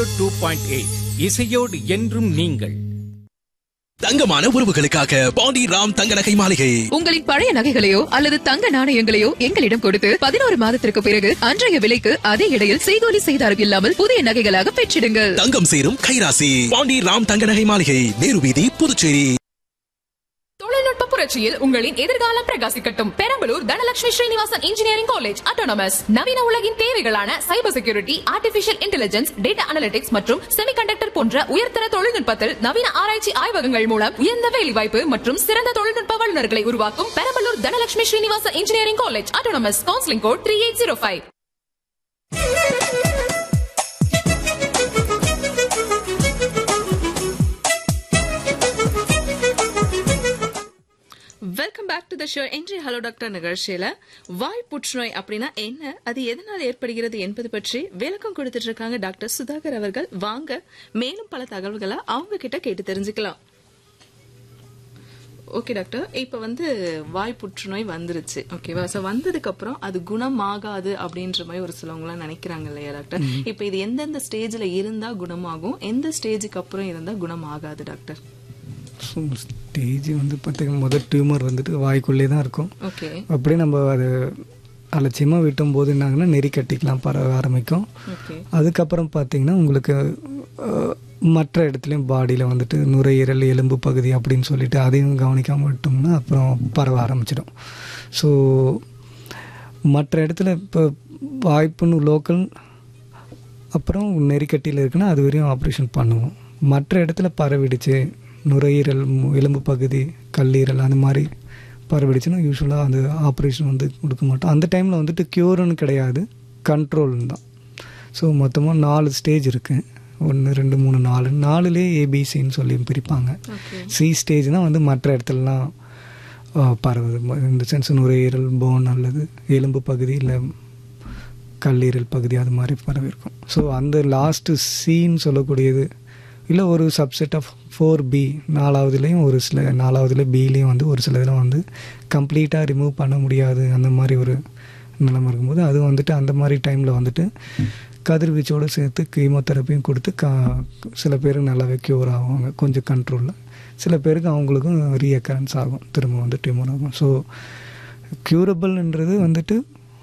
Two point eight இசையோடு என்றும் நீங்கள் தங்கமான உறவுகளுக்காக பாண்டி ராம் தங்க நகை மாளிகை உங்களின் பழைய நகைகளையோ அல்லது தங்க நாணயங்களையோ எங்களிடம் கொடுத்து பதினோரு மாதத்திற்கு பிறகு அன்றைய விலைக்கு அதே இடையில் செய்கூலி செய்தாரம் இல்லாமல் புதிய நகைகளாக பெற்றிடுங்கள் தங்கம் சேரும் கைராசி பாண்டி ராம் தங்க நகை மாளிகை நேரு வீதி புதுச்சேரி தொழில்நுட்ப புரட்சியில் உங்களின் எதிர்காலம் பிரகாசிக்கட்டும் Perambalur Dhanalakshmi Srinivasan engineering college autonomous நவீன உலகின் தேவைகளான cyber security artificial intelligence data analytics மற்றும் செமிகண்டக்டர் போன்ற உயர்தர தொழில்நுட்பத்தில் நவீன ஆராய்ச்சி ஆய்வகங்கள் மூலம் உயர்ந்த வேலைவாய்ப்பு மற்றும் சிறந்த தொழில்நுட்ப வல்லுநர்களை உருவாக்கும் Perambalur Dhanalakshmi Srinivasan engineering college autonomous counselling code three eight zero five welcome back to the show இன்றைய ஹலோ டாக்டர் நிகழ்ச்சியில வாய் புற்றுநோய் அப்படின்னா என்ன அது எதனால் ஏற்படுகிறது என்பது பற்றி விளக்கம் கொடுத்துட்டு இருக்காங்க டாக்டர் சுதாகர் அவர்கள் வாங்க மேலும் பல தகவல்களை அவங்க கிட்ட கேட்டு தெரிஞ்சுக்கலாம் ஓகே டாக்டர் இப்ப வந்து வாய் புற்றுநோய் வந்துருச்சு ஓகேவா சோ வந்ததுக்கு அப்புறம் அது குணமாகாது அப்படின்ற மாதிரி ஒரு சிலவங்களாம் நினைக்கிறாங்க இல்லையா டாக்டர் இப்ப இது எந்தெந்த ஸ்டேஜ்ல இருந்தா குணமாகும் எந்த ஸ்டேஜுக்கு அப்புறம் இருந்தா குணமாகாது டாக்டர் ஸோ ஸ்டேஜ் வந்து பார்த்தீங்கன்னா முதல் டியூமர் வந்துட்டு வாய்க்குள்ளே தான் இருக்கும் ஓகே அப்படியே நம்ம அது அலட்சியமாக விட்டும் போது என்னாகுன்னா நெறி கட்டிக்கலாம் பரவ ஆரம்பிக்கும் ஓகே அதுக்கப்புறம் பார்த்தீங்கன்னா உங்களுக்கு அஹ், மற்ற இடத்துலையும் பாடியில் வந்துட்டு நுரையீரல் எலும்பு பகுதி அப்படின்னு சொல்லிட்டு அதையும் கவனிக்காமல் விட்டோம்னா அப்புறம் பரவ ஆரம்பிச்சிடும் ஸோ மற்ற இடத்துல இப்போ வாய்ப்புன்னு லோக்கல் அப்புறம் நெறிக்கட்டியில் இருக்குன்னா அது வரையும் ஆப்ரேஷன் பண்ணுவோம் மற்ற இடத்துல பரவிடுச்சு நுரையீரல் மு- எலும்பு பகுதி கல்லீரல் அந்த மாதிரி பரவிடுச்சுன்னா யூஸ்வலாக அந்த ஆப்ரேஷன் வந்து கொடுக்க மாட்டோம் அந்த டைமில் வந்துட்டு க்யூர்னு கிடையாது கண்ட்ரோல் தான் ஸோ மொத்தமாக நாலு ஸ்டேஜ் இருக்குது ஒன்று ரெண்டு மூணு நாலு நாலுலேயே ஏபிசின்னு சொல்லி பிரிப்பாங்க சி ஸ்டேஜ் தான் வந்து மற்ற இடத்துலலாம் ஆ, பரவுது இந்த சென்ஸ் நுரையீரல் போன் அல்லது எலும்பு பகுதி இல்லை கல்லீரல் பகுதி அது மாதிரி பரவி இருக்கும் ஸோ அந்த லாஸ்ட்டு சீன்னு சொல்லக்கூடியது இல்லை ஒரு சப்செட் ஆஃப் ஃபோர் பி நாலாவதுலேயும் ஒரு சில நாலாவதுல பிலேயும் வந்து ஒரு சில இதில் வந்து கம்ப்ளீட்டாக ரிமூவ் பண்ண முடியாது அந்த மாதிரி ஒரு நிலைமை இருக்கும்போது அது வந்துட்டு அந்த மாதிரி டைமில் வந்துட்டு கதிர்வீச்சோடு சேர்த்து கீமோதெரப்பியும் கொடுத்து கா சில பேருக்கு நல்லாவே க்யூர் ஆகுவாங்க கொஞ்சம் கண்ட்ரோலில் சில பேருக்கு அவங்களுக்கும் ரீஅக்கரன்ஸ் ஆகும் திரும்ப வந்து டியூமர் ஆகும் ஸோ க்யூரபிள்ன்றது வந்துட்டு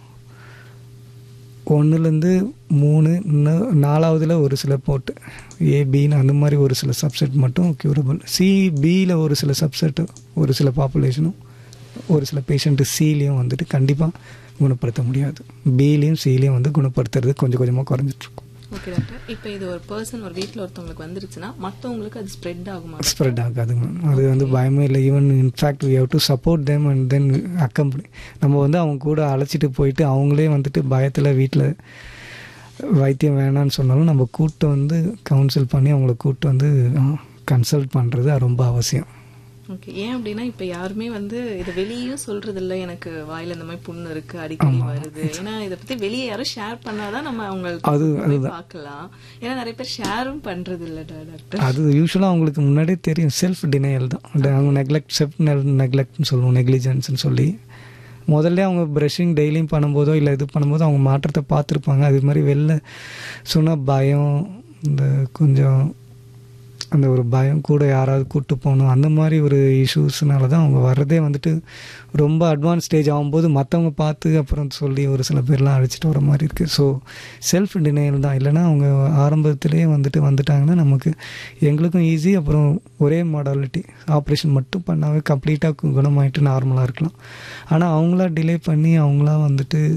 ஒன்றுலேருந்து மூணு இன்னும் நாலாவதுல ஒரு சில போட்டு ஏபின்னு அந்த மாதிரி ஒரு சில சப்செட் மட்டும் க்யூரபிள் சி பியில் ஒரு சில சப்செட் ஒரு சில பாப்புலேஷனும் ஒரு சில பேஷண்ட்டு சிலையும் வந்துட்டு கண்டிப்பாக குணப்படுத்த முடியாது பிலையும் சிலையும் வந்து குணப்படுத்துறது கொஞ்சம் கொஞ்சமாக குறைஞ்சிட்ருக்கும் ஓகே டாக்டர் இப்போ இது ஒரு பர்சன் ஒரு வீட்ல ஒருத்தவங்களுக்கு வந்துருச்சுன்னா மத்தவங்களுக்கு அது ஸ்ப்ரெட் ஆகுமா doctor? ஸ்ப்ரெட் ஆகாது அது வந்து பயமே இல்லை even in fact we have to support them and then accompany நம்ம வந்து அவங்க கூட அழைச்சிட்டு போயிட்டு அவங்களே வந்துட்டு பயத்தில் வீட்டில் வைத்தியம் வேணான்னு சொன்னாலும் நம்ம கூப்பிட்டு வந்து கவுன்சில் பண்ணி அவங்கள கூப்பிட்டு வந்து கன்சல்ட் பண்ணுறது ரொம்ப அவசியம் ஓகே ஏன் அப்படின்னா இப்ப யாருமே வந்து இதை வெளியும் சொல்றது இல்ல எனக்கு வாயில இந்த மாதிரி புண்ணு இருக்கு அடிக்கடி வருது ஏன்னா இதை பத்தி வெளியே யாரும் ஷேர் பண்ணாதான் நம்ம அவங்களுக்கு அது- போய் அதுதான். பார்க்கலாம் ஏன்னா நிறைய பேர் ஷேரும் பண்றது இல்ல டாக்டர் அது யூஸ்வலாக அவங்களுக்கு முன்னாடியே தெரியும் செல்ஃப் டினையல் தான் அந்த அவங்க நெக்லெக்ட் செல்ஃப் நெக்லெக்ட்னு சொல்லுவோம் நெக்லிஜென்ஸ்னு சொல்லி முதல்ல அவங்க ப்ரஷிங் டெய்லியும் பண்ணும்போதோ இல்லை இது பண்ணும்போதோ அவங்க மாற்றத்தை பார்த்துருப்பாங்க அது மாதிரி வெளில சொன்னால் பயம் இந்த கொஞ்சம் அந்த ஒரு பயம் கூட யாராவது கூட்டு போகணும் அந்த மாதிரி ஒரு இஷ்யூஸ்னால தான் அவங்க வர்றதே வந்துட்டு ரொம்ப அட்வான்ஸ் ஸ்டேஜ் ஆகும்போது மற்றவங்க பார்த்து அப்புறம் சொல்லி ஒரு சில பேர்லாம் அழைச்சிட்டு வர மாதிரி இருக்குது ஸோ செல்ஃப் டினையல் தான் இல்லைன்னா அவங்க ஆரம்பத்திலேயே வந்துட்டு வந்துட்டாங்கன்னா நமக்கு எங்களுக்கும் ஈஸி அப்புறம் ஒரே மாடாலிட்டி ஆப்ரேஷன் மட்டும் பண்ணாவே கம்ப்ளீட்டாக குணமாயிட்டு நார்மலாக இருக்கலாம் ஆனால் அவங்களா டிலே பண்ணி அவங்களா வந்துட்டு